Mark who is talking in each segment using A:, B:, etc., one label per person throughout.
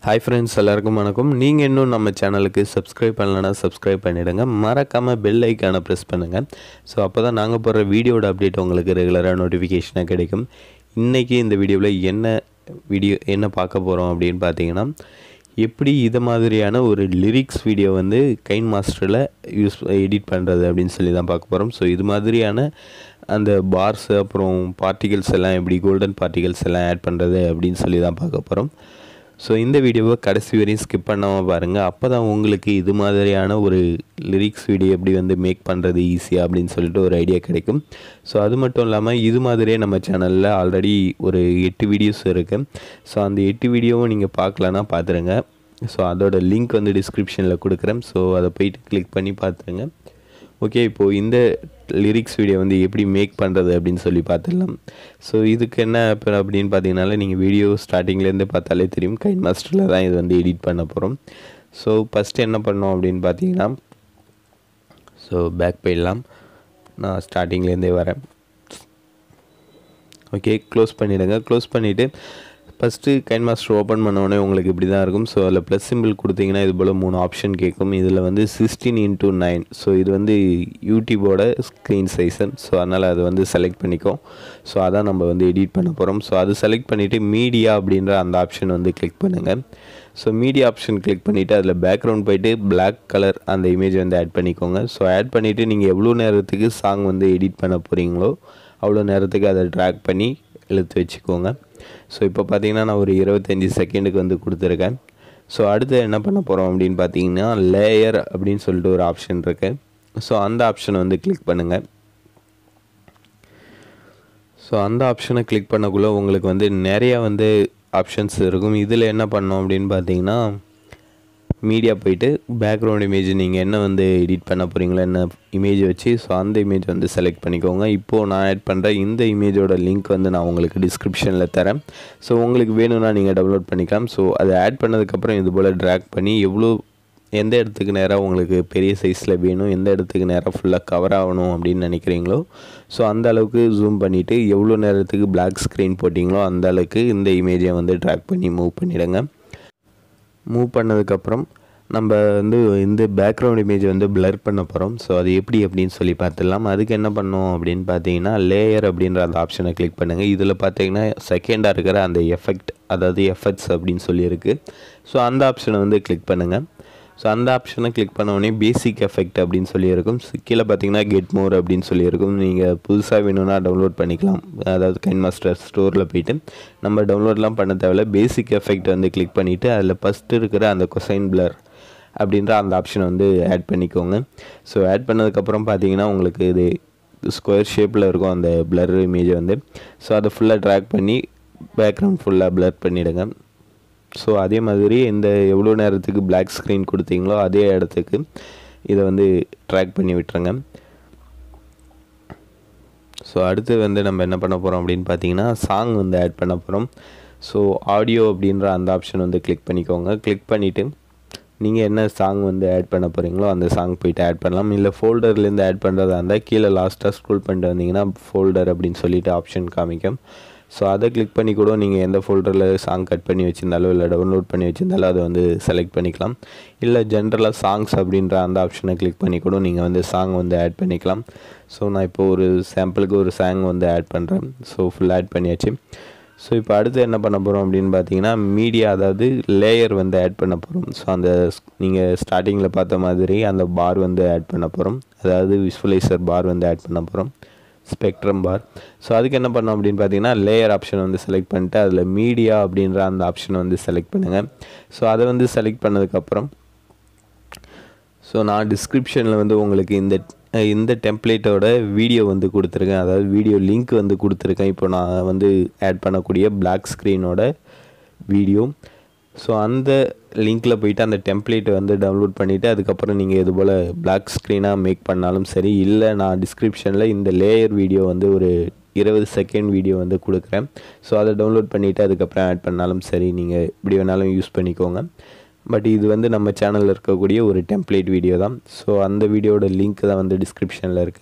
A: hi friends எல்லாருக்கும் வணக்கம் நீங்கள் இன்னும் நம்ம சேனலுக்கு சப்ஸ்கிரைப் பண்ணலன்னா சப்ஸ்கிரைப் பண்ணிவிடுங்க மறக்காமல் பெல் ஐக்கானை ப்ரெஸ் பண்ணுங்கள் ஸோ அப்போ தான் நாங்கள் போடுற வீடியோட அப்டேட் உங்களுக்கு ரெகுலராக நோட்டிஃபிகேஷனாக கிடைக்கும் இன்றைக்கி இந்த வீடியோவில் என்ன வீடியோ என்ன பார்க்க போகிறோம் அப்படின்னு பார்த்தீங்கன்னா எப்படி இது மாதிரியான ஒரு லிரிக்ஸ் வீடியோ வந்து கைன் மாஸ்டரில் யூஸ் எடிட் பண்ணுறது அப்படின்னு சொல்லி தான் பார்க்க போகிறோம் ஸோ இது மாதிரியான அந்த பார்ஸ் அப்புறம் பார்ட்டிகல்ஸ் எல்லாம் எப்படி கோல்டன் பார்ட்டிகல்ஸ் எல்லாம் ஆட் பண்ணுறது அப்படின்னு சொல்லி தான் பார்க்க போகிறோம் ஸோ இந்த வீடியோவை கடைசி வரையும் ஸ்கிப் பண்ணாமல் பாருங்கள் அப்போ தான் உங்களுக்கு இது மாதிரியான ஒரு லிரிக்ஸ் வீடியோ எப்படி வந்து மேக் பண்ணுறது ஈஸியாக அப்படின்னு சொல்லிட்டு ஒரு ஐடியா கிடைக்கும் ஸோ அது மட்டும் இல்லாமல் இது மாதிரியே நம்ம சேனலில் ஆல்ரெடி ஒரு எட்டு வீடியோஸ் இருக்குது ஸோ அந்த எட்டு வீடியோவும் நீங்கள் பார்க்கலன்னா பார்த்துருங்க ஸோ அதோட லிங்க் வந்து டிஸ்கிரிப்ஷனில் கொடுக்குறேன் ஸோ அதை போயிட்டு கிளிக் பண்ணி பார்த்துருங்க ஓகே இப்போது இந்த லிரிக்ஸ் வீடியோ வந்து எப்படி மேக் பண்ணுறது அப்படின்னு சொல்லி பார்த்துடலாம் ஸோ இதுக்கு என்ன இப்போ அப்படின்னு பார்த்தீங்கனால நீங்கள் வீடியோ ஸ்டார்டிங்லேருந்து பார்த்தாலே தெரியும் கைன் மாஸ்டரில் தான் இது வந்து எடிட் பண்ண போகிறோம் ஸோ ஃபஸ்ட்டு என்ன பண்ணோம் அப்படின்னு பார்த்தீங்கன்னா ஸோ பேக் போயிடலாம் நான் ஸ்டார்டிங்லேருந்தே வரேன் ஓகே க்ளோஸ் பண்ணிவிடுங்க க்ளோஸ் பண்ணிவிட்டு ஃபஸ்ட்டு கைன் மாஸ்டர் ஓப்பன் பண்ணோடனே உங்களுக்கு இப்படி தான் இருக்கும் ஸோ அதில் ப்ளஸ் சிம்பிள் கொடுத்தீங்கன்னா இது போல் மூணு ஆப்ஷன் கேட்கும் இதில் வந்து சிக்ஸ்டீன் இன்ட்டு நைன் ஸோ இது வந்து யூடியூபோட ஸ்க்ரீன் சைஸன் ஸோ அதனால் அதை வந்து செலக்ட் பண்ணிக்கோம் ஸோ அதான் நம்ம வந்து எடிட் பண்ண போகிறோம் ஸோ அது செலக்ட் பண்ணிவிட்டு மீடியா அப்படின்ற அந்த ஆப்ஷன் வந்து கிளிக் பண்ணுங்கள் ஸோ மீடியா ஆப்ஷன் கிளிக் பண்ணிவிட்டு அதில் பேக்ரவுண்ட் போயிட்டு பிளாக் கலர் அந்த இமேஜ் வந்து ஆட் பண்ணிக்கோங்க ஸோ ஆட் பண்ணிவிட்டு நீங்கள் எவ்வளோ நேரத்துக்கு சாங் வந்து எடிட் பண்ண போகிறீங்களோ அவ்வளோ நேரத்துக்கு அதை ட்ராக் பண்ணி இழுத்து வச்சுக்கோங்க ஸோ இப்போ பார்த்தீங்கன்னா நான் ஒரு இருபத்தஞ்சி செகண்டுக்கு வந்து கொடுத்துருக்கேன் ஸோ அடுத்து என்ன பண்ண போகிறோம் அப்படின்னு பார்த்தீங்கன்னா லேயர் அப்படின்னு சொல்லிட்டு ஒரு ஆப்ஷன் இருக்குது ஸோ அந்த ஆப்ஷனை வந்து கிளிக் பண்ணுங்கள் ஸோ அந்த ஆப்ஷனை கிளிக் பண்ணக்குள்ளே உங்களுக்கு வந்து நிறையா வந்து ஆப்ஷன்ஸ் இருக்கும் இதில் என்ன பண்ணோம் அப்படின்னு பார்த்தீங்கன்னா மீடியா போயிட்டு பேக்ரவுண்ட் இமேஜ் நீங்கள் என்ன வந்து எடிட் பண்ண போகிறீங்களோ என்ன இமேஜ் வச்சு ஸோ அந்த இமேஜ் வந்து செலக்ட் பண்ணிக்கோங்க இப்போது நான் ஆட் பண்ணுற இந்த இமேஜோட லிங்க் வந்து நான் உங்களுக்கு டிஸ்கிரிப்ஷனில் தரேன் ஸோ உங்களுக்கு வேணும்னா நீங்கள் டவுன்லோட் பண்ணிக்கலாம் ஸோ அதை ஆட் பண்ணதுக்கப்புறம் இது போல் ட்ராக் பண்ணி எவ்வளோ எந்த இடத்துக்கு நேராக உங்களுக்கு பெரிய சைஸில் வேணும் எந்த இடத்துக்கு நேராக ஃபுல்லாக கவர் ஆகணும் அப்படின்னு நினைக்கிறீங்களோ ஸோ அந்த அளவுக்கு ஜூம் பண்ணிவிட்டு எவ்வளோ நேரத்துக்கு பிளாக் ஸ்க்ரீன் போட்டிங்களோ அந்த அளவுக்கு இந்த இமேஜை வந்து ட்ராக் பண்ணி மூவ் பண்ணிவிடுங்க மூவ் பண்ணதுக்கப்புறம் நம்ம வந்து இந்த பேக்ரவுண்ட் இமேஜ் வந்து பிளர் பண்ண போகிறோம் ஸோ அது எப்படி அப்படின்னு சொல்லி பார்த்துடலாம் அதுக்கு என்ன பண்ணோம் அப்படின்னு பார்த்தீங்கன்னா லேயர் அப்படின்ற அந்த ஆப்ஷனை கிளிக் பண்ணுங்கள் இதில் பார்த்தீங்கன்னா செகண்டாக இருக்கிற அந்த எஃபெக்ட் அதாவது எஃபெக்ட்ஸ் அப்படின்னு சொல்லியிருக்கு ஸோ அந்த ஆப்ஷனை வந்து கிளிக் பண்ணுங்கள் ஸோ அந்த ஆப்ஷனை கிளிக் பண்ணோடனே பேசிக் எஃபெக்ட் அப்படின்னு சொல்லியிருக்கும் கீழே பார்த்தீங்கன்னா கெட் மோர் அப்படின்னு சொல்லியிருக்கும் நீங்கள் புதுசாக வேணும்னா டவுன்லோட் பண்ணிக்கலாம் அதாவது கைன் மாஸ்டர் ஸ்டோரில் போயிட்டு நம்ம டவுன்லோட்லாம் பண்ண தேவையில்ல பேசிக் எஃபெக்ட் வந்து கிளிக் பண்ணிவிட்டு அதில் ஃபஸ்ட்டு இருக்கிற அந்த கொசைன் பிளர் அப்படின்ற அந்த ஆப்ஷனை வந்து ஆட் பண்ணிக்கோங்க ஸோ ஆட் பண்ணதுக்கப்புறம் பார்த்தீங்கன்னா உங்களுக்கு இது ஸ்கொயர் ஷேப்பில் இருக்கும் அந்த பிளர் இமேஜை வந்து ஸோ அதை ஃபுல்லாக ட்ராக் பண்ணி பேக்ரவுண்ட் ஃபுல்லாக பிளர் பண்ணிவிடுங்க ஸோ அதே மாதிரி இந்த எவ்வளோ நேரத்துக்கு பிளாக் ஸ்க்ரீன் கொடுத்தீங்களோ அதே இடத்துக்கு இதை வந்து ட்ராக் பண்ணி விட்டுருங்க ஸோ அடுத்து வந்து நம்ம என்ன பண்ண போகிறோம் அப்படின்னு பார்த்தீங்கன்னா சாங் வந்து ஆட் பண்ண போகிறோம் ஸோ ஆடியோ அப்படின்ற அந்த ஆப்ஷன் வந்து கிளிக் பண்ணிக்கோங்க கிளிக் பண்ணிவிட்டு நீங்கள் என்ன சாங் வந்து ஆட் பண்ண போகிறீங்களோ அந்த சாங் போயிட்டு ஆட் பண்ணலாம் இல்லை ஃபோல்டர்லேருந்து ஆட் பண்ணுறதா இருந்தால் கீழே லாஸ்ட்டாக ஸ்க்ரோல் பண்ணிட்டு வந்தீங்கன்னா ஃபோல்டர் அப்படின்னு சொல்லிட்டு ஆப்ஷன் காமிக்கும் ஸோ அதை கிளிக் பண்ணி கூட நீங்கள் எந்த ஃபோல்டரில் சாங் கட் பண்ணி வச்சுருந்தாலோ இல்லை டவுன்லோட் பண்ணி வச்சுருந்தாலோ அதை வந்து செலக்ட் பண்ணிக்கலாம் இல்லை ஜென்ரலாக சாங்ஸ் அப்படின்ற அந்த ஆப்ஷனை கிளிக் பண்ணி கூட நீங்கள் வந்து சாங் வந்து ஆட் பண்ணிக்கலாம் ஸோ நான் இப்போ ஒரு சாம்பிளுக்கு ஒரு சாங் வந்து ஆட் பண்ணுறேன் ஸோ ஃபுல் ஆட் பண்ணியாச்சு ஸோ இப்போ அடுத்து என்ன பண்ண போகிறோம் அப்படின்னு பார்த்தீங்கன்னா மீடியா அதாவது லேயர் வந்து ஆட் பண்ண போகிறோம் ஸோ அந்த நீங்கள் ஸ்டார்டிங்கில் பார்த்த மாதிரி அந்த பார் வந்து ஆட் பண்ண போகிறோம் அதாவது விஸ்வலைசர் பார் வந்து ஆட் பண்ண போகிறோம் ஸ்பெக்ட்ரம் பார் ஸோ அதுக்கு என்ன பண்ணோம் அப்படின்னு பார்த்தீங்கன்னா லேயர் ஆப்ஷன் வந்து செலக்ட் பண்ணிட்டு அதில் மீடியா அப்படின்ற அந்த ஆப்ஷனை வந்து செலக்ட் பண்ணுங்கள் ஸோ அதை வந்து செலக்ட் பண்ணதுக்கப்புறம் ஸோ நான் டிஸ்கிரிப்ஷனில் வந்து உங்களுக்கு இந்த இந்த டெம்ப்ளேட்டோட வீடியோ வந்து கொடுத்துருக்கேன் அதாவது வீடியோ லிங்க் வந்து கொடுத்துருக்கேன் இப்போ நான் வந்து ஆட் பண்ணக்கூடிய பிளாக் ஸ்க்ரீனோட வீடியோ ஸோ அந்த லிங்க்கில் போயிட்டு அந்த டெம்ப்ளேட்டை வந்து டவுன்லோட் பண்ணிவிட்டு அதுக்கப்புறம் நீங்கள் இது போல் பிளாக் ஸ்க்ரீனாக மேக் பண்ணாலும் சரி இல்லை நான் டிஸ்கிரிப்ஷனில் இந்த லேயர் வீடியோ வந்து ஒரு இருபது செகண்ட் வீடியோ வந்து கொடுக்குறேன் ஸோ அதை டவுன்லோட் பண்ணிவிட்டு அதுக்கப்புறம் ஆட் பண்ணாலும் சரி நீங்கள் இப்படி வேணாலும் யூஸ் பண்ணிக்கோங்க பட் இது வந்து நம்ம சேனலில் இருக்கக்கூடிய ஒரு டெம்ப்ளேட் வீடியோ தான் ஸோ அந்த வீடியோட லிங்க் தான் வந்து டிஸ்கிரிப்ஷனில் இருக்குது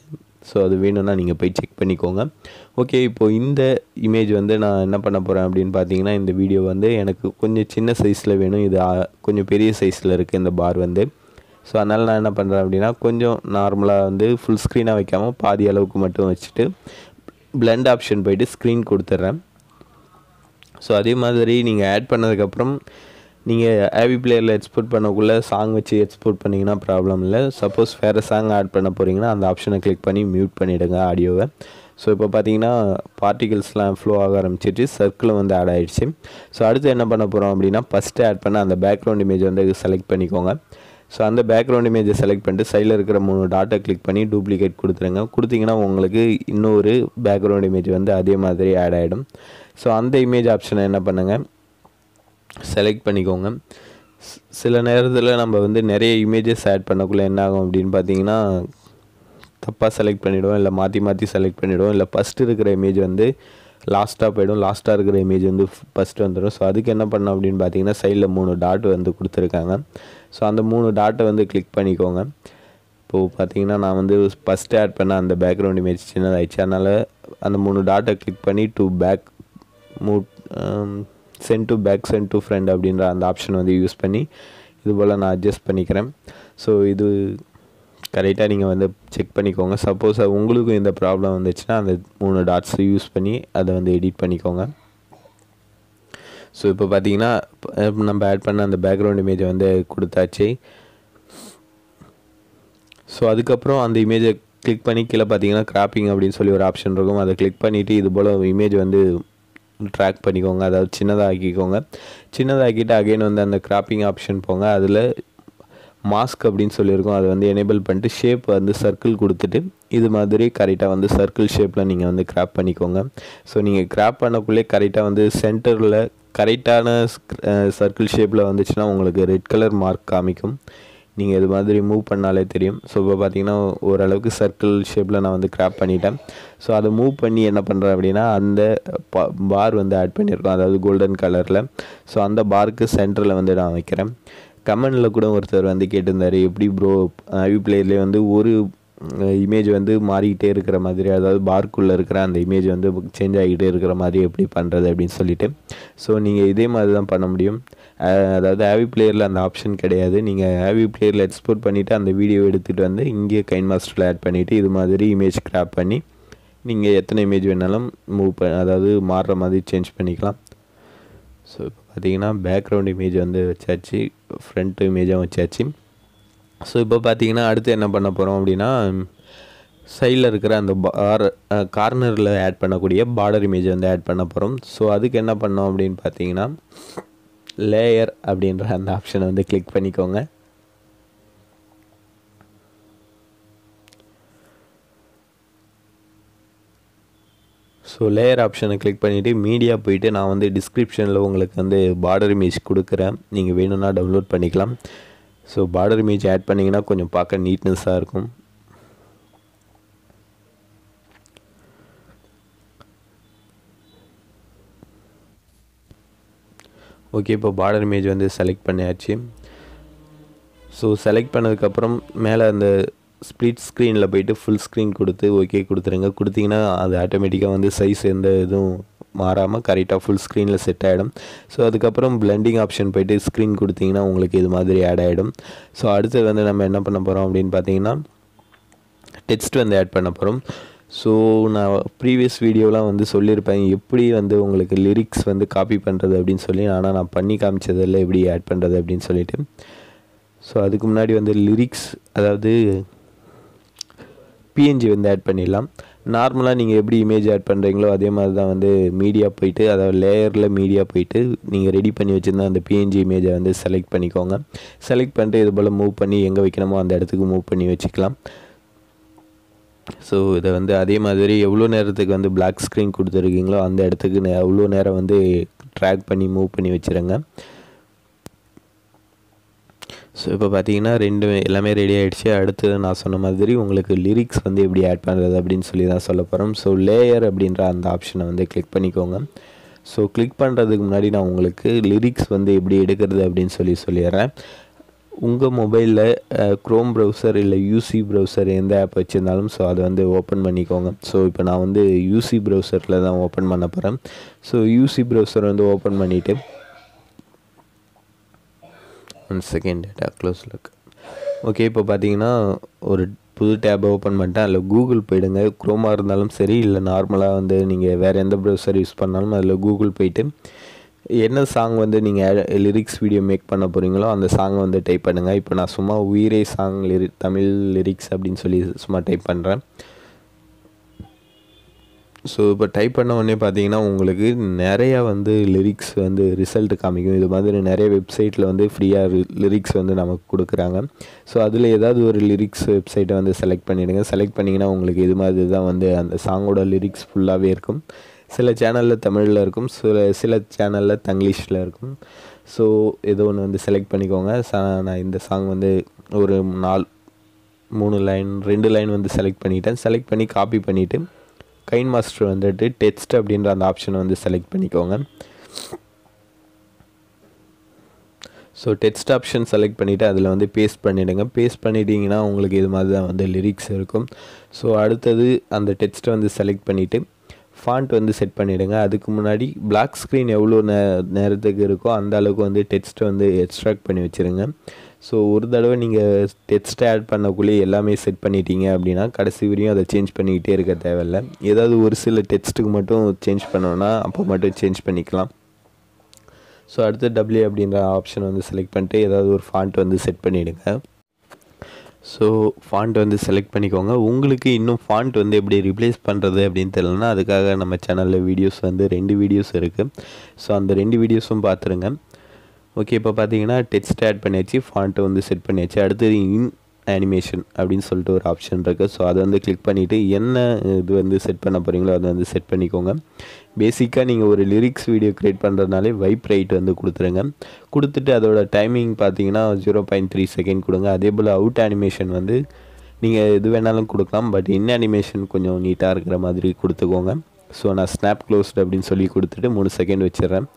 A: ஸோ அது வேணும்னா நீங்கள் போய் செக் பண்ணிக்கோங்க ஓகே இப்போது இந்த இமேஜ் வந்து நான் என்ன பண்ண போகிறேன் அப்படின்னு பார்த்தீங்கன்னா இந்த வீடியோ வந்து எனக்கு கொஞ்சம் சின்ன சைஸில் வேணும் இது ஆ, கொஞ்சம் பெரிய சைஸில் இருக்குது இந்த பார் வந்து ஸோ அதனால் நான் என்ன பண்ணுறேன் அப்படின்னா கொஞ்சம் நார்மலாக வந்து ஃபுல் ஸ்க்ரீனாக வைக்காமல் பாதி அளவுக்கு மட்டும் வச்சுட்டு blend ஆப்ஷன் போயிட்டு ஸ்க்ரீன் கொடுத்துட்றேன் ஸோ அதே மாதிரி நீங்கள் ஆட் பண்ணதுக்கப்புறம் நீங்கள் ஆவி பிளேயரில் எக்ஸ்போர்ட் பண்ணக்குள்ளே சாங் வச்சு எக்ஸ்போர்ட் பண்ணிங்கன்னா ப்ராப்ளம் இல்லை சப்போஸ் வேறு சாங் ஆட் பண்ண போகிறீங்கன்னா அந்த ஆப்ஷனை கிளிக் பண்ணி மியூட் பண்ணிவிடுங்க ஆடியோவை ஸோ இப்போ பார்த்தீங்கன்னா பார்ட்டிகல்ஸ்லாம் ஃப்ளோ ஆக ஆரம்பிச்சிருச்சு சர்க்கிளும் வந்து ஆட் ஆயிடுச்சு ஸோ அடுத்து என்ன பண்ண போகிறோம் அப்படின்னா ஃபஸ்ட்டு ஆட் பண்ண அந்த பேக்ரவுண்ட் இமேஜ் வந்து செலக்ட் பண்ணிக்கோங்க ஸோ அந்த பேக்ரவுண்ட் இமேஜை செலக்ட் பண்ணிட்டு சைடில் இருக்கிற மூணு டாட்டை கிளிக் பண்ணி டூப்ளிகேட் கொடுத்துருங்க கொடுத்தீங்கன்னா உங்களுக்கு இன்னொரு பேக்ரவுண்ட் இமேஜ் வந்து அதே மாதிரி ஆட் ஆகிடும் ஸோ அந்த இமேஜ் ஆப்ஷனை என்ன பண்ணுங்கள் செலக்ட் பண்ணிக்கோங்க ஸ்- சில நேரத்தில் நம்ம வந்து நிறைய இமேஜஸ் ஆட் பண்ணக்குள்ளே என்ன ஆகும் அப்படின்னு பார்த்தீங்கன்னா தப்பாக செலக்ட் பண்ணிவிடுவோம் இல்லை மாற்றி மாற்றி செலக்ட் பண்ணிவிடுவோம் இல்லை ஃபஸ்ட்டு இருக்கிற இமேஜ் வந்து லாஸ்ட்டாக போயிடும் லாஸ்ட்டாக இருக்கிற இமேஜ் வந்து ஃபஸ்ட்டு வந்துடும் ஸோ அதுக்கு என்ன பண்ணோம் அப்படின்னு பார்த்தீங்கன்னா சைடில் மூணு டாட் வந்து கொடுத்துருக்காங்க ஸோ அந்த மூணு டாட்டை வந்து கிளிக் பண்ணிக்கோங்க இப்போது பார்த்தீங்கன்னா நான் வந்து ஃபஸ்ட்டு ஆட் பண்ண அந்த பேக்ரவுண்ட் இமேஜ் சின்னதாகிடுச்சு அதனால் அந்த மூணு டாட்டை கிளிக் பண்ணி டு பேக் மூ send to back send to front அப்படின்ற அந்த ஆப்ஷன் வந்து யூஸ் பண்ணி இது போல் நான் அட்ஜஸ்ட் பண்ணிக்கிறேன் ஸோ இது கரெக்டாக நீங்கள் வந்து செக் பண்ணிக்கோங்க சப்போஸ் உங்களுக்கும் இந்த ப்ராப்ளம் வந்துச்சுன்னா அந்த மூணு டாட்ஸ் யூஸ் பண்ணி அதை வந்து எடிட் பண்ணிக்கோங்க ஸோ இப்போ பார்த்தீங்கன்னா இப்ப நம்ம ஆட் பண்ண அந்த பேக்ரவுண்ட் இமேஜை வந்து கொடுத்தாச்சு ஸோ அதுக்கப்புறம் அந்த இமேஜை கிளிக் பண்ணி கீழே பார்த்தீங்கன்னா கிராப்பிங் அப்படின்னு சொல்லி ஒரு ஆப்ஷன் இருக்கும் அதை கிளிக் பண்ணிவிட்டு இது போல் இமேஜ் வந்து ட்ராக் பண்ணிக்கோங்க அதாவது சின்னதாக ஆக்கிக்கோங்க சின்னதாக்கிட்டு அகைன் வந்து அந்த கிராப்பிங் ஆப்ஷன் போங்க அதில் மாஸ்க் அப்படின்னு சொல்லியிருக்கோம் அதை வந்து எனேபிள் பண்ணிட்டு ஷேப் வந்து சர்க்கிள் கொடுத்துட்டு இது மாதிரி கரெக்டாக வந்து சர்க்கிள் ஷேப்பில் நீங்கள் வந்து கிராப் பண்ணிக்கோங்க ஸோ நீங்கள் கிராப் பண்ணக்குள்ளே கரெக்டாக வந்து சென்டரில் கரெக்டான சர்க்கிள் ஷேப்பில் வந்துச்சுன்னா உங்களுக்கு ரெட் கலர் மார்க் காமிக்கும் நீங்கள் இது மாதிரி மூவ் பண்ணாலே தெரியும் ஸோ இப்போ பார்த்தீங்கன்னா ஓரளவுக்கு சர்க்கிள் ஷேப்பில் நான் வந்து கிராப் பண்ணிட்டேன் ஸோ அதை மூவ் பண்ணி என்ன பண்ணுறேன் அப்படின்னா அந்த பார் வந்து ஆட் பண்ணியிருக்கோம் அதாவது கோல்டன் கலரில் ஸோ அந்த பாருக்கு சென்டரில் வந்து நான் வைக்கிறேன் கமெண்டில் கூட ஒருத்தர் வந்து கேட்டிருந்தாரு எப்படி ப்ரோ ஐவி பிளேயர்லேயே வந்து ஒரு இமேஜ் வந்து மாறிக்கிட்டே இருக்கிற மாதிரி அதாவது பார்க்குள்ளே இருக்கிற அந்த இமேஜ் வந்து சேஞ்ச் ஆகிக்கிட்டே இருக்கிற மாதிரி எப்படி பண்ணுறது அப்படின்னு சொல்லிட்டு ஸோ நீங்கள் இதே மாதிரி தான் பண்ண முடியும் அஹ் அதாவது ஆவி பிளேயரில் அந்த ஆப்ஷன் கிடையாது நீங்கள் ஆவி பிளேயரில் எக்ஸ்போர்ட் பண்ணிவிட்டு அந்த வீடியோ எடுத்துகிட்டு வந்து இங்கே கைன் மாஸ்டரில் ஆட் பண்ணிவிட்டு இது மாதிரி இமேஜ் கிராப் பண்ணி நீங்கள் எத்தனை இமேஜ் வேணாலும் மூவ் ப அதாவது மாறுற மாதிரி சேஞ்ச் பண்ணிக்கலாம் ஸோ இப்போ பார்த்தீங்கன்னா பேக்ரவுண்ட் இமேஜ் வந்து வச்சாச்சு ஃப்ரண்ட் இமேஜும் வச்சாச்சு ஸோ இப்போ பார்த்தீங்கன்னா அடுத்து என்ன பண்ண போகிறோம் அப்படின்னா சைடில் இருக்கிற அந்த பார் கார்னரில் ஆட் பண்ணக்கூடிய பார்டர் இமேஜ் வந்து ஆட் பண்ண போகிறோம் ஸோ அதுக்கு என்ன பண்ணோம் அப்படின்னு பார்த்தீங்கன்னா லேயர் அப்படின்ற அந்த ஆப்ஷனை வந்து கிளிக் பண்ணிக்கோங்க ஸோ லேயர் ஆப்ஷனை கிளிக் பண்ணிவிட்டு மீடியா போயிட்டு நான் வந்து டிஸ்கிரிப்ஷனில் உங்களுக்கு வந்து பார்டர் இமேஜ் கொடுக்குறேன் நீங்கள் வேணும்னா டவுன்லோட் பண்ணிக்கலாம் ஸோ பார்டர் இமேஜ் ஆட் பண்ணிங்கன்னா கொஞ்சம் பார்க்க நீட்னஸாக இருக்கும் ஓகே இப்போ பார்டர் இமேஜ் வந்து செலக்ட் பண்ணியாச்சு ஸோ செலக்ட் பண்ணதுக்கப்புறம் மேலே அந்த ஸ்ப்ளிட் ஸ்க்ரீனில் போயிட்டு ஃபுல் ஸ்க்ரீன் கொடுத்து ஓகே கொடுத்துருங்க கொடுத்தீங்கன்னா அது ஆட்டோமேட்டிக்காக வந்து சைஸ் எந்த இதுவும் மாறாமல் கரெக்டாக ஃபுல் ஸ்க்ரீனில் செட் ஆகிடும் ஸோ அதுக்கப்புறம் பிளெண்டிங் ஆப்ஷன் போயிட்டு ஸ்க்ரீன் கொடுத்தீங்கன்னா உங்களுக்கு இது மாதிரி ஆட் ஆகிடும் ஸோ அடுத்தது வந்து நம்ம என்ன பண்ண போகிறோம் அப்படின்னு பார்த்தீங்கன்னா டெக்ஸ்ட் வந்து ஆட் பண்ண போகிறோம் ஸோ நான் ப்ரீவியஸ் வீடியோலாம் வந்து சொல்லியிருப்பேன் எப்படி வந்து உங்களுக்கு லிரிக்ஸ் வந்து காப்பி பண்ணுறது அப்படின்னு சொல்லி ஆனால் நான் பண்ணி காமிச்சதில்ல எப்படி ஆட் பண்ணுறது அப்படின்னு சொல்லிட்டு ஸோ அதுக்கு முன்னாடி வந்து லிரிக்ஸ் அதாவது பிஎன்ஜி வந்து ஆட் பண்ணிடலாம் நார்மலாக நீங்கள் எப்படி இமேஜ் ஆட் பண்ணுறீங்களோ அதே மாதிரி தான் வந்து மீடியா போயிட்டு அதாவது லேயரில் மீடியா போயிட்டு நீங்கள் ரெடி பண்ணி வச்சுருந்தா அந்த பிஎன்ஜி இமேஜை வந்து செலக்ட் பண்ணிக்கோங்க செலக்ட் பண்ணிட்டு இது போல் மூவ் பண்ணி எங்கே வைக்கணுமோ அந்த இடத்துக்கு மூவ் பண்ணி வச்சுக்கலாம் ஸோ இதை வந்து அதே மாதிரி எவ்வளோ நேரத்துக்கு வந்து பிளாக் ஸ்க்ரீன் கொடுத்துருக்கீங்களோ அந்த இடத்துக்கு நே- அவ்வளோ நேரம் வந்து ட்ராக் பண்ணி மூவ் பண்ணி வச்சுருங்க ஸோ இப்போ பார்த்தீங்கன்னா ரெண்டு எல்லாமே ரெடி ஆகிடுச்சு அடுத்து நான் சொன்ன மாதிரி உங்களுக்கு லிரிக்ஸ் வந்து எப்படி ஆட் பண்ணுறது அப்படின்னு சொல்லி தான் சொல்ல போகிறோம் ஸோ லேயர் அப்படின்ற அந்த ஆப்ஷனை வந்து கிளிக் பண்ணிக்கோங்க ஸோ கிளிக் பண்ணுறதுக்கு முன்னாடி நான் உங்களுக்கு லிரிக்ஸ் வந்து எப்படி எடுக்கிறது அப்படின்னு சொல்லி சொல்லிடுறேன் உங்கள் மொபைலில் க்ரோம் ப்ரௌசர் இல்லை யூசி ப்ரௌசர் எந்த ஆப் வச்சுருந்தாலும் ஸோ அதை வந்து ஓப்பன் பண்ணிக்கோங்க ஸோ இப்போ நான் வந்து யூசி ப்ரௌசரில் தான் ஓப்பன் பண்ண போகிறேன் ஸோ யூசி ப்ரௌசர் வந்து ஓப்பன் பண்ணிவிட்டு ஒன் செகண்ட் டேட்டா க்ளோஸில் இருக்கு ஓகே இப்போ பார்த்தீங்கன்னா ஒரு புது டேப் ஓப்பன் பண்ணிட்டேன் அதில் கூகுள் போயிடுங்க க்ரோமாக இருந்தாலும் சரி இல்லை நார்மலாக வந்து நீங்கள் வேறு எந்த ப்ரௌசர் யூஸ் பண்ணாலும் அதில் கூகுள் போயிட்டு என்ன சாங் வந்து நீங்கள் லிரிக்ஸ் வீடியோ மேக் பண்ண போகிறீங்களோ அந்த சாங்கை வந்து டைப் பண்ணுங்கள் இப்போ நான் சும்மா உயிரே சாங் லிரி தமிழ் லிரிக்ஸ் அப்படின்னு சொல்லி சும்மா டைப் பண்ணுறேன் ஸோ இப்போ டைப் பண்ண உடனே பார்த்தீங்கன்னா உங்களுக்கு நிறையா வந்து லிரிக்ஸ் வந்து ரிசல்ட் காமிக்கும் இது மாதிரி நிறைய வெப்சைட்டில் வந்து ஃப்ரீயாக லிரிக்ஸ் வந்து நமக்கு கொடுக்குறாங்க ஸோ அதில் ஏதாவது ஒரு லிரிக்ஸ் வெப்சைட்டை வந்து செலக்ட் பண்ணிவிடுங்க செலக்ட் பண்ணிங்கன்னா உங்களுக்கு இது மாதிரி தான் வந்து அந்த சாங்கோட லிரிக்ஸ் ஃபுல்லாகவே இருக்கும் சில சேனலில் தமிழில் இருக்கும் சில சில சேனலில் தங்கிலீஷில் இருக்கும் ஸோ ஏதோ ஒன்று வந்து செலக்ட் பண்ணிக்கோங்க சா நான் இந்த சாங் வந்து ஒரு நாலு மூணு லைன் ரெண்டு லைன் வந்து செலக்ட் பண்ணிட்டேன் செலக்ட் பண்ணி காப்பி பண்ணிவிட்டு கைன் மாஸ்டர் வந்துட்டு டெக்ஸ்ட் அப்படின்ற அந்த ஆப்ஷனை வந்து செலக்ட் பண்ணிக்கோங்க ஸோ டெக்ஸ்ட் ஆப்ஷன் செலக்ட் பண்ணிவிட்டு அதில் வந்து பேஸ்ட் பண்ணிவிடுங்க பேஸ்ட் பண்ணிட்டீங்கன்னா உங்களுக்கு இது மாதிரி தான் வந்து லிரிக்ஸ் இருக்கும் ஸோ அடுத்தது அந்த டெக்ஸ்ட்டை வந்து செலக்ட் பண்ணிவிட்டு ஃபாண்ட் வந்து செட் பண்ணிவிடுங்க அதுக்கு முன்னாடி பிளாக் ஸ்க்ரீன் எவ்வளோ நே நேரத்துக்கு இருக்கோ அந்த அளவுக்கு வந்து டெக்ஸ்ட்டை வந்து எக்ஸ்ட்ராக்ட் பண்ணி வச்சுருங்க ஸோ ஒரு தடவை நீங்கள் டெக்ஸ்ட்டை ஆட் பண்ணக்குள்ளே எல்லாமே செட் பண்ணிட்டீங்க அப்படின்னா கடைசி வரையும் அதை சேஞ்ச் பண்ணிக்கிட்டே இருக்க தேவையில்ல ஏதாவது ஒரு சில டெக்ஸ்ட்டுக்கு மட்டும் சேஞ்ச் பண்ணோன்னா அப்போ மட்டும் சேஞ்ச் பண்ணிக்கலாம் ஸோ அடுத்து டபிள்யூ அப்படின்ற ஆப்ஷன் வந்து செலக்ட் பண்ணிட்டு ஏதாவது ஒரு ஃபாண்ட் வந்து செட் பண்ணிவிடுங்க ஸோ ஃபாண்ட் வந்து செலக்ட் பண்ணிக்கோங்க உங்களுக்கு இன்னும் ஃபாண்ட் வந்து எப்படி ரிப்ளேஸ் பண்ணுறது அப்படின்னு தெரியலனா அதுக்காக நம்ம சேனலில் வீடியோஸ் வந்து ரெண்டு வீடியோஸ் இருக்குது ஸோ அந்த ரெண்டு வீடியோஸும் பார்த்துருங்க ஓகே இப்போ பார்த்தீங்கன்னா டெக்ஸ்ட் ஆட் பண்ணியாச்சு ஃபாண்ட்டை வந்து செட் பண்ணியாச்சு அடுத்தது இன் அனிமேஷன் அப்படின்னு சொல்லிட்டு ஒரு ஆப்ஷன் இருக்குது ஸோ அதை வந்து கிளிக் பண்ணிவிட்டு என்ன இது வந்து செட் பண்ண போகிறீங்களோ அதை வந்து செட் பண்ணிக்கோங்க பேசிக்காக நீங்கள் ஒரு லிரிக்ஸ் வீடியோ க்ரியேட் பண்ணுறதுனாலே வைப் ரைட் வந்து கொடுத்துருங்க கொடுத்துட்டு அதோட டைமிங் பார்த்தீங்கன்னா ஜீரோ பாயிண்ட் த்ரீ செகண்ட் கொடுங்க அதே போல் அவுட் அனிமேஷன் வந்து நீங்கள் எது வேணாலும் கொடுக்கலாம் பட் இன் அனிமேஷன் கொஞ்சம் நீட்டாக இருக்கிற மாதிரி கொடுத்துக்கோங்க ஸோ நான் ஸ்னாப் க்ளோஸ்டு அப்படின்னு சொல்லி கொடுத்துட்டு மூணு செகண்ட் வச்சிடுறேன்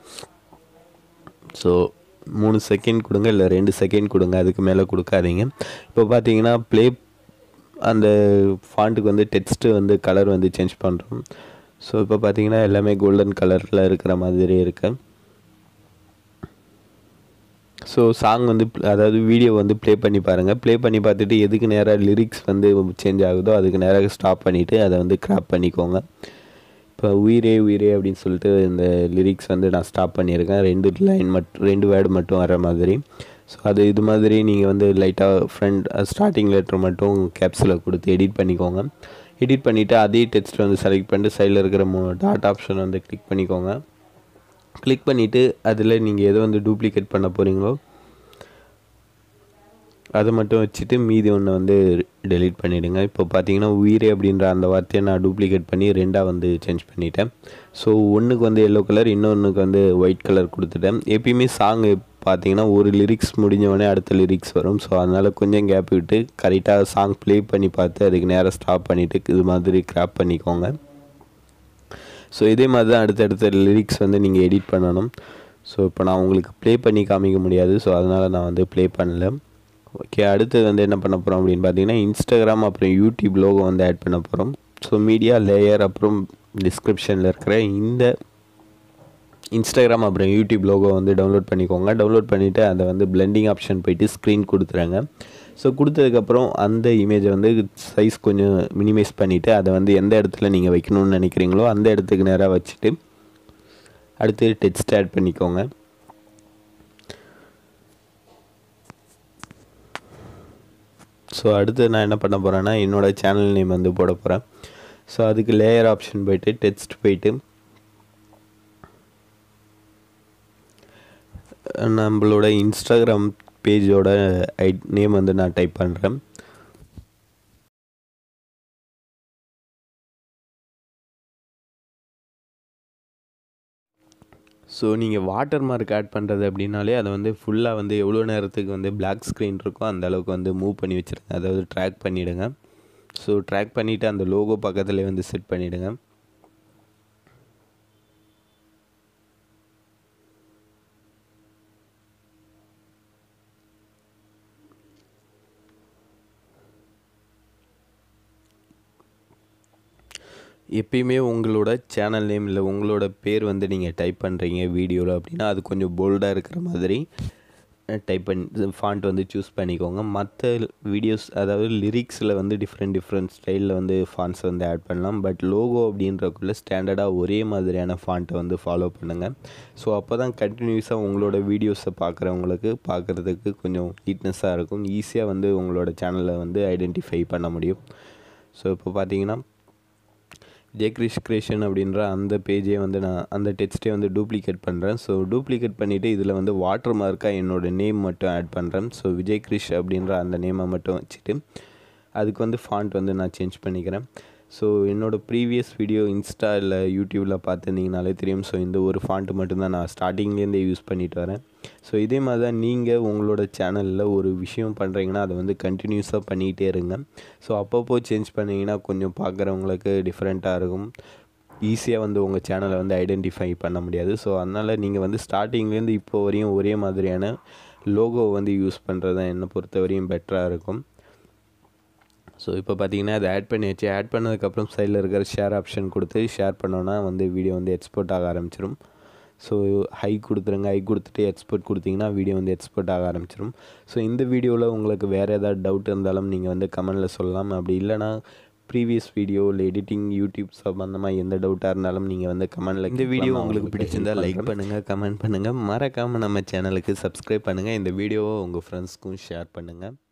A: ஸோ மூணு செகண்ட் கொடுங்க இல்லை ரெண்டு செகண்ட் கொடுங்க அதுக்கு மேலே கொடுக்காதீங்க இப்போ பார்த்தீங்கன்னா ப்ளே அந்த ஃபாண்ட்டுக்கு வந்து டெக்ஸ்ட்டு வந்து கலர் வந்து சேஞ்ச் பண்ணுறோம் ஸோ இப்போ பார்த்தீங்கன்னா எல்லாமே கோல்டன் கலரில் இருக்கிற மாதிரி இருக்கு ஸோ சாங் வந்து அதாவது வீடியோ வந்து ப்ளே பண்ணி பாருங்கள் ப்ளே பண்ணி பார்த்துட்டு எதுக்கு நேராக லிரிக்ஸ் வந்து சேஞ்ச் ஆகுதோ அதுக்கு நேராக ஸ்டாப் பண்ணிவிட்டு அதை வந்து கிராப் பண்ணிக்கோங்க இப்போ உயிரே உயிரே அப்படின்னு சொல்லிட்டு இந்த லிரிக்ஸ் வந்து நான் ஸ்டாப் பண்ணியிருக்கேன் ரெண்டு லைன் மட்டும் ரெண்டு வேர்டு மட்டும் வர மாதிரி ஸோ அது இது மாதிரி நீங்கள் வந்து லைட்டாக ஃப்ரண்ட் ஸ்டார்டிங் லெட்டர் மட்டும் கேப்ஸில் கொடுத்து எடிட் பண்ணிக்கோங்க எடிட் பண்ணிவிட்டு அதே டெக்ஸ்ட் வந்து செலக்ட் பண்ணிட்டு சைடில் இருக்கிற மூ டாட் ஆப்ஷன் வந்து கிளிக் பண்ணிக்கோங்க கிளிக் பண்ணிவிட்டு அதில் நீங்கள் எதை வந்து டூப்ளிகேட் பண்ண போகிறீங்களோ அதை மட்டும் வச்சுட்டு மீதி ஒன்று வந்து டெலீட் பண்ணிவிடுங்க இப்போ பார்த்தீங்கன்னா உயிரே அப்படின்ற அந்த வார்த்தையை நான் டூப்ளிகேட் பண்ணி ரெண்டாக வந்து சேஞ்ச் பண்ணிட்டேன் ஸோ ஒன்றுக்கு வந்து எல்லோ கலர் இன்னொன்றுக்கு வந்து ஒயிட் கலர் கொடுத்துட்டேன் எப்பயுமே சாங்கு பார்த்தீங்கன்னா ஒரு லிரிக்ஸ் முடிஞ்சவொடனே அடுத்த லிரிக்ஸ் வரும் ஸோ அதனால் கொஞ்சம் கேப் விட்டு கரெக்டாக சாங் ப்ளே பண்ணி பார்த்து அதுக்கு நேராக ஸ்டாப் பண்ணிவிட்டு இது மாதிரி கிராப் பண்ணிக்கோங்க ஸோ இதே மாதிரி தான் அடுத்தடுத்த லிரிக்ஸ் வந்து நீங்கள் எடிட் பண்ணணும் ஸோ இப்போ நான் உங்களுக்கு ப்ளே பண்ணி காமிக்க முடியாது ஸோ அதனால் நான் வந்து ப்ளே பண்ணல ஓகே அடுத்தது வந்து என்ன பண்ண போகிறோம் அப்படின்னு பார்த்தீங்கன்னா இன்ஸ்டாகிராம் அப்புறம் யூடியூப் லோகோ வந்து ஆட் பண்ண போகிறோம் ஸோ மீடியா லேயர் அப்புறம் டிஸ்கிரிப்ஷனில் இருக்கிற இந்த இன்ஸ்டாகிராம் அப்புறம் யூடியூப் லோகோ வந்து டவுன்லோட் பண்ணிக்கோங்க டவுன்லோட் பண்ணிவிட்டு அதை வந்து பிளெண்டிங் ஆப்ஷன் போயிட்டு ஸ்க்ரீன் கொடுத்துறாங்க ஸோ கொடுத்ததுக்கப்புறம் அந்த இமேஜை வந்து சைஸ் கொஞ்சம் மினிமைஸ் பண்ணிவிட்டு அதை வந்து எந்த இடத்துல நீங்கள் வைக்கணும்னு நினைக்கிறீங்களோ அந்த இடத்துக்கு நேராக வச்சுட்டு அடுத்து டெக்ஸ்ட் ஆட் பண்ணிக்கோங்க ஸோ அடுத்து நான் என்ன பண்ண போகிறேன்னா என்னோடய சேனல் நேம் வந்து போட போகிறேன் ஸோ அதுக்கு லேயர் ஆப்ஷன் போயிட்டு டெக்ஸ்ட் போயிட்டு நம்மளோட இன்ஸ்டாகிராம் பேஜோட ஐ நேம் வந்து நான் டைப் பண்ணுறேன் ஸோ நீங்கள் வாட்டர் மார்க் ஆட் பண்ணுறது அப்படின்னாலே அதை வந்து ஃபுல்லாக வந்து எவ்வளோ நேரத்துக்கு வந்து பிளாக் ஸ்க்ரீன் இருக்கோ அந்த அளவுக்கு வந்து மூவ் பண்ணி வச்சுருங்க அதாவது ட்ராக் பண்ணிவிடுங்க ஸோ ட்ராக் பண்ணிவிட்டு அந்த லோகோ பக்கத்துலேயே வந்து செட் பண்ணிவிடுங்க எப்பயுமே உங்களோட சேனல் நேம் இல்லை உங்களோட பேர் வந்து நீங்கள் டைப் பண்ணுறீங்க வீடியோவில் அப்படின்னா அது கொஞ்சம் போல்டாக இருக்கிற மாதிரி டைப் பண்ணி ஃபாண்ட் வந்து சூஸ் பண்ணிக்கோங்க மற்ற வீடியோஸ் அதாவது லிரிக்ஸில் வந்து டிஃப்ரெண்ட் டிஃப்ரெண்ட் ஸ்டைலில் வந்து ஃபாண்ட்ஸ் வந்து ஆட் பண்ணலாம் பட் லோகோ அப்படின்றக்குள்ளே ஸ்டாண்டர்டாக ஒரே மாதிரியான ஃபாண்ட்டை வந்து ஃபாலோ பண்ணுங்கள் ஸோ அப்போ தான் கண்டினியூஸாக உங்களோட வீடியோஸை பார்க்குறவங்களுக்கு பார்க்குறதுக்கு கொஞ்சம் நீட்னஸாக இருக்கும் ஈஸியாக வந்து உங்களோட சேனலை வந்து ஐடென்டிஃபை பண்ண முடியும் ஸோ இப்போ பார்த்தீங்கன்னா ஜெயக்ரிஷ் கிரியேஷன் அப்படின்ற அந்த பேஜே வந்து நான் அந்த டெக்ஸ்ட்டே வந்து டூப்ளிகேட் பண்ணுறேன் ஸோ டூப்ளிகேட் பண்ணிவிட்டு இதில் வந்து வாட்டர் மார்க்காக என்னோடய நேம் மட்டும் ஆட் பண்ணுறேன் ஸோ விஜய் கிரிஷ் அப்படின்ற அந்த நேமை மட்டும் வச்சுட்டு அதுக்கு வந்து ஃபாண்ட் வந்து நான் சேஞ்ச் பண்ணிக்கிறேன் ஸோ என்னோடய ப்ரீவியஸ் வீடியோ இன்ஸ்டா இல்லை யூடியூப்பில் பார்த்துருந்தீங்கனாலே தெரியும் ஸோ இந்த ஒரு ஃபாண்ட்டு மட்டும்தான் நான் ஸ்டார்டிங்லேருந்தே யூஸ் பண்ணிட்டு வரேன் ஸோ இதே மாதிரி தான் நீங்கள் உங்களோட சேனலில் ஒரு விஷயம் பண்ணுறீங்கன்னா அதை வந்து கண்டினியூஸாக பண்ணிகிட்டே இருங்க ஸோ அப்பப்போ சேஞ்ச் பண்ணிங்கன்னா கொஞ்சம் பார்க்குறவங்களுக்கு டிஃப்ரெண்ட்டாக இருக்கும் ஈஸியாக வந்து உங்கள் சேனலை வந்து ஐடென்டிஃபை பண்ண முடியாது ஸோ அதனால் நீங்கள் வந்து ஸ்டார்டிங்லேருந்து இப்போ வரையும் ஒரே மாதிரியான லோகோ வந்து யூஸ் பண்ணுறது தான் என்னை பொறுத்த வரையும் பெட்டராக இருக்கும் ஸோ இப்போ பார்த்தீங்கன்னா அதை ஆட் பண்ணியாச்சு ஆட் பண்ணதுக்கப்புறம் சைடில் இருக்கிற ஷேர் ஆப்ஷன் கொடுத்து ஷேர் பண்ணோன்னா வந்து வீடியோ வந்து எக்ஸ்போர்ட் ஆக ஆரம்பிச்சிடும் ஸோ ஹை கொடுத்துருங்க ஹை கொடுத்துட்டு எக்ஸ்போர்ட் கொடுத்தீங்கன்னா வீடியோ வந்து எக்ஸ்போர்ட் ஆக ஆரம்பிச்சிடும் ஸோ இந்த வீடியோவில் உங்களுக்கு வேறு ஏதாவது டவுட் இருந்தாலும் நீங்கள் வந்து கமெண்டில் சொல்லலாம் அப்படி இல்லைனா ப்ரீவியஸ் வீடியோ இல்லை எடிட்டிங் யூடியூப் சம்மந்தமாக எந்த டவுட்டாக இருந்தாலும் நீங்கள் வந்து கமெண்டில் இந்த வீடியோ உங்களுக்கு பிடிச்சிருந்தா லைக் பண்ணுங்கள் கமெண்ட் பண்ணுங்கள் மறக்காமல் நம்ம சேனலுக்கு சப்ஸ்கிரைப் பண்ணுங்கள் இந்த வீடியோவை உங்கள் ஃப்ரெண்ட்ஸ்க்கும் ஷேர் பண்ணுங்கள்